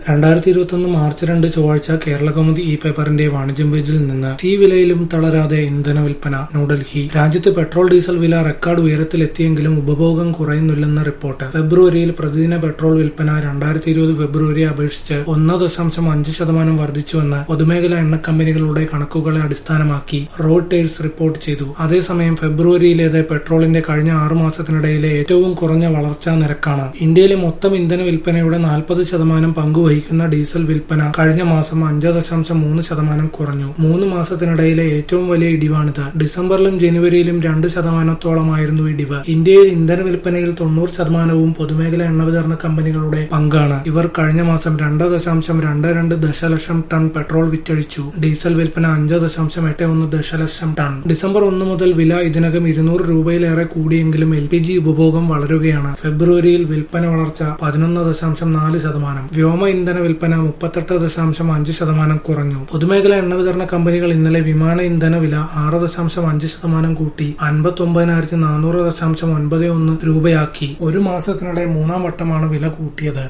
രണ്ടായിരത്തി ഇരുപത്തൊന്ന് മാർച്ച് രണ്ട് ചൊവ്വാഴ്ച കേരളകൗമുദി ഇ പേപ്പറിന്റെ വാണിജ്യം പേജിൽ നിന്ന് തീ വിലയിലും തളരാതെ ഇന്ധന വിൽപ്പന ന്യൂഡൽഹി രാജ്യത്ത് പെട്രോൾ ഡീസൽ വില റെക്കോർഡ് ഉയരത്തിലെത്തിയെങ്കിലും ഉപഭോഗം കുറയുന്നില്ലെന്ന റിപ്പോർട്ട് ഫെബ്രുവരിയിൽ പ്രതിദിന പെട്രോൾ വിൽപ്പന രണ്ടായിരത്തി ഇരുപത് ഫെബ്രുവരിയെ അപേക്ഷിച്ച് ഒന്ന് ദശാംശം അഞ്ച് ശതമാനം വർദ്ധിച്ചുവെന്ന് പൊതുമേഖലാ എണ്ണ കമ്പനികളുടെ കണക്കുകളെ അടിസ്ഥാനമാക്കി റോട്ടേഴ്സ് റിപ്പോർട്ട് ചെയ്തു അതേസമയം ഫെബ്രുവരിയിലേത് പെട്രോളിന്റെ കഴിഞ്ഞ ആറു മാസത്തിനിടയിലെ ഏറ്റവും കുറഞ്ഞ വളർച്ചാ നിരക്കാണ് ഇന്ത്യയിലെ മൊത്തം ഇന്ധന വിൽപ്പനയുടെ നാൽപ്പത് ശതമാനം പങ്കുവഹിക്കുന്ന ഡീസൽ വിൽപ്പന കഴിഞ്ഞ മാസം അഞ്ച് ദശാംശം മൂന്ന് ശതമാനം കുറഞ്ഞു മൂന്ന് മാസത്തിനിടയിലെ ഏറ്റവും വലിയ ഇടിവാണിത് ഡിസംബറിലും ജനുവരിയിലും രണ്ട് ശതമാനത്തോളമായിരുന്നു ഇടിവ് ഇന്ത്യയിൽ ഇന്ധന വിൽപ്പനയിൽ തൊണ്ണൂറ് ശതമാനവും പൊതുമേഖലാ എണ്ണ വിതരണ കമ്പനികളുടെ പങ്കാണ് ഇവർ കഴിഞ്ഞ മാസം രണ്ട് ദശാംശം രണ്ട് രണ്ട് ദശലക്ഷം ടൺ പെട്രോൾ വിറ്റഴിച്ചു ഡീസൽ വിൽപ്പന അഞ്ച് ദശാംശം എട്ട് ഒന്ന് ദശലക്ഷം ടൺ ഡിസംബർ ഒന്ന് മുതൽ വില ഇതിനകം ഇരുന്നൂറ് രൂപയിലേറെ കൂടിയെങ്കിലും എൽ പി ജി ഉപഭോഗം വളരുകയാണ് ഫെബ്രുവരിയിൽ വിൽപ്പന വളർച്ച പതിനൊന്ന് ദശാംശം നാല് ശതമാനം വ്യോമ ഇന്ധന വിൽപ്പന മുപ്പത്തെട്ട് ദശാംശം അഞ്ച് ശതമാനം കുറഞ്ഞു പൊതുമേഖലാ എണ്ണ വിതരണ കമ്പനികൾ ഇന്നലെ വിമാന ഇന്ധന വില ആറ് ദശാംശം അഞ്ച് ശതമാനം കൂട്ടി അൻപത്തി ഒമ്പതിനായിരത്തി നാനൂറ് ദശാംശം ഒൻപത് ഒന്ന് രൂപയാക്കി ഒരു മാസത്തിനിടെ മൂന്നാം വട്ടമാണ് വില കൂട്ടിയത്